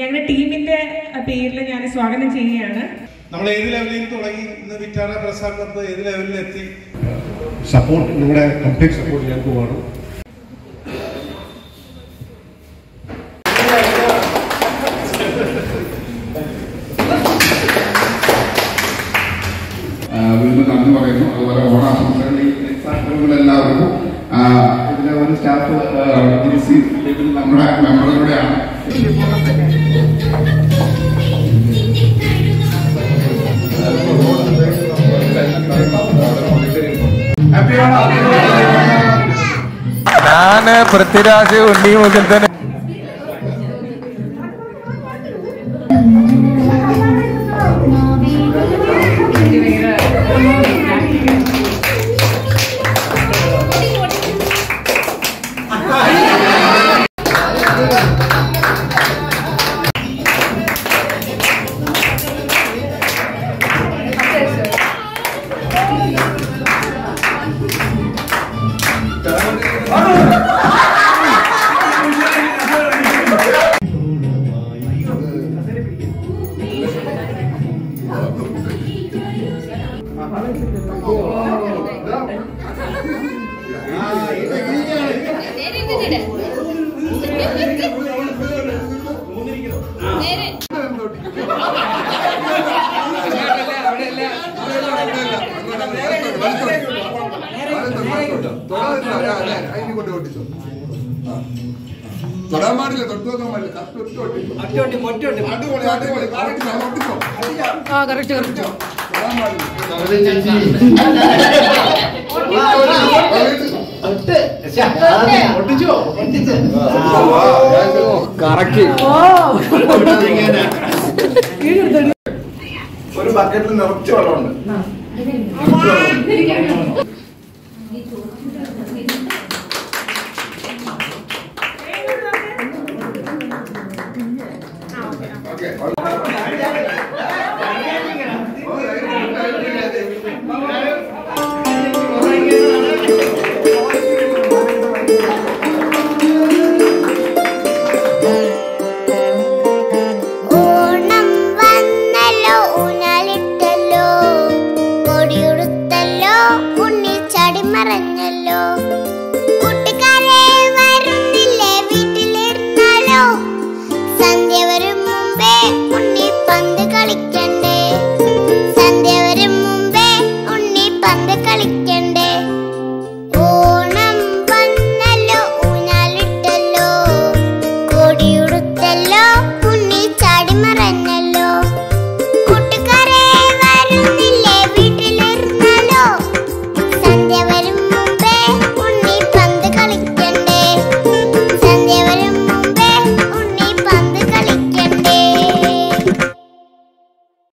ഞങ്ങളുടെ ടീമിന്റെ പേരിൽ ഞാൻ സ്വാഗതം ചെയ്യുകയാണ് നമ്മൾ ഏത് ലെവലിൽ നിന്ന് തുടങ്ങി ഇന്ന് വിറ്റാറ പ്രസാദ് ഏത് ലെവലിൽ എത്തി സപ്പോർട്ട് നിങ്ങളുടെ കംപ്ലീറ്റ് സപ്പോർട്ട് ഞങ്ങൾക്ക് വേണം വീണ്ടും നന്ദി പറയുന്നു അതുപോലെ ഓണാശംസകൾ ഈ എല്ലാവർക്കും ഇതിലെ ഒരു സ്റ്റാഫ് നമ്മുടെ മെമ്പറുടെയാണ് ഞാന് പൃഥ്വിരാജ് ഉണ്ണി മുതൽ തന്നെ തൊടാൻ പാടില്ല തൊട്ട് നോക്കാൻ പാടില്ല കറക്റ്റ് ഒറ്റ ഒട്ടിച്ചു അടിപൊളി അടിപൊളി കറക്റ്റ് ഞാൻ ഒട്ടിച്ചോ തൊടാൻ പാടില്ല കറക്കി ഒരു ബക്കറ്റിൽ നിറച്ച് വെള്ളമുണ്ട്